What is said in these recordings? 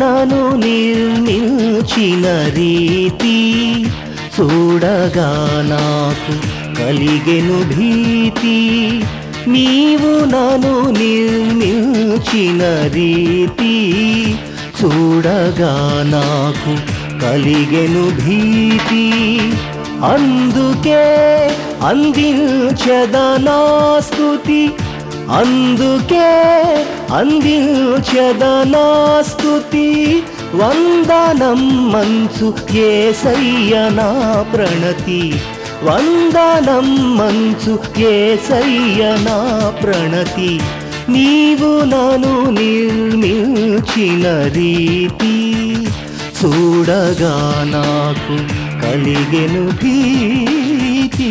నన్ను నిర్మించిన రీతి చూడగా నాకు కలిగెను భీతి నీవు నన్ను నిర్మించిన రీతి చూడగా నాకు కలిగెను భీతి అందుకే అందించదనా స్తుతి అందుకే అందించదనా స్తుతి వందనం మంచు ఏసయ్య నా ప్రణతి వందనం మంచు ఏసయ్య నా ప్రణతి నీవు నన్ను నిర్మించిన రీతి చూడగా నాకు కలిగెను భీతి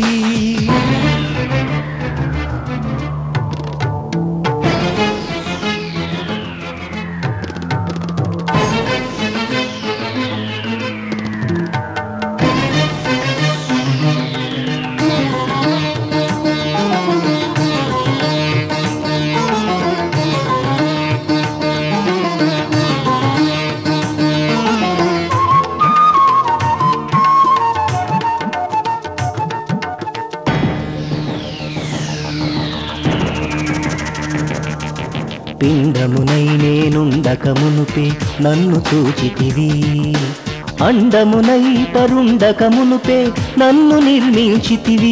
పిండమునై నేనుండక మునుపే నన్ను చూచితివి అండమునై పరుండక మునుపే నన్ను నిర్మించితివి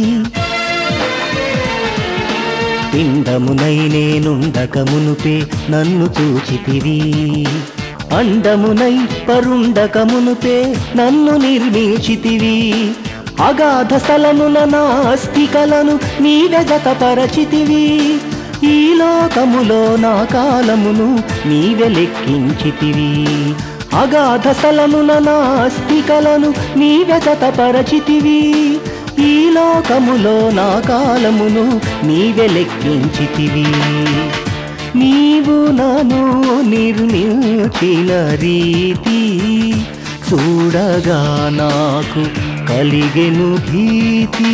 పిండమునై నేనుండక మునుపే నన్ను చూచితివి అండమునై పరుండక మునుపే నన్ను నిర్మించితివి అగాధ స్థలమున నా అస్థికలను నీవె జతపరచితివి ఈ లోకములో నా కాలమును నీవె లెక్కించితివి అగాధ స్థలమున నా అస్థికలను నీవె జతపరచితివి ఈ లోకములో నా కాలమును నీవె లెక్కించితివి నీవు నన్ను నిర్మించిన రీతి చూడగా నాకు కలిగెను భీతి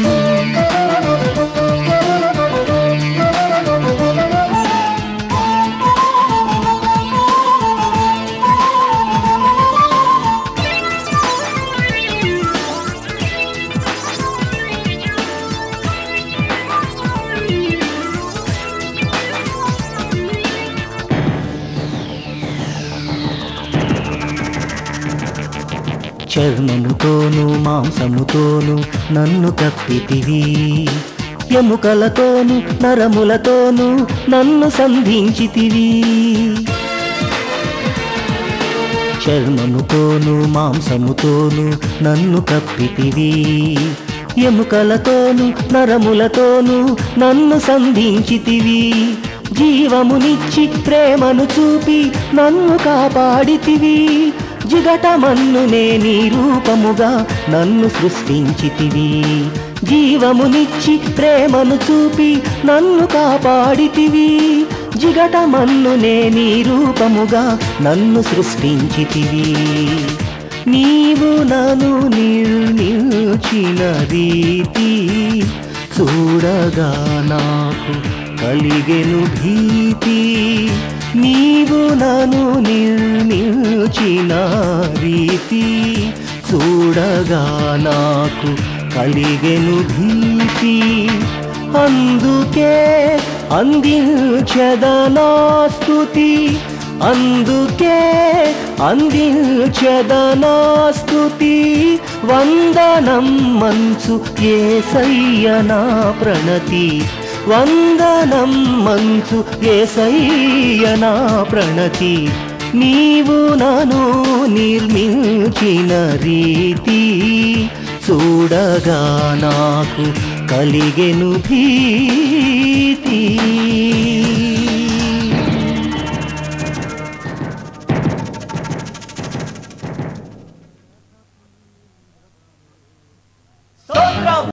చర్మముతోను మాంసముతోను నన్ను కప్పితివి ఎముకలతోను నరములతోను నన్ను సంధించితివి చర్మముతోను మాంసముతోను నన్ను కప్పితివి ఎముకలతోను నరములతోను నన్ను సంధించితివి జీవమునిచ్చి ప్రేమను చూపి నన్ను కాపాడితివి జిగటమన్నునే నీ రూపముగా నన్ను సృష్టించితివి జీవమునిచ్చి ప్రేమను చూపి నన్ను కాపాడితివి జిగటమన్నునే నీ రూపముగా నన్ను సృష్టించితివి నీవు నన్ను నిర్మించిన రీతి చూడగా నాకు కలిగెను భీతి నీవు నన్ను నిర్మించిన రీతి చూడగా నాకు కలిగెను భీతి అందుకే అందించదనా స్తుతి అందుకే అందించదనా స్తుతి వందనం మంచు ఏసయ్య నా ప్రణతి వందనం మంచు ఏసయ్య నా ప్రణతి నీవు నన్ను నిర్మించిన రీతి చూడగా నాకు కలిగెను భీతి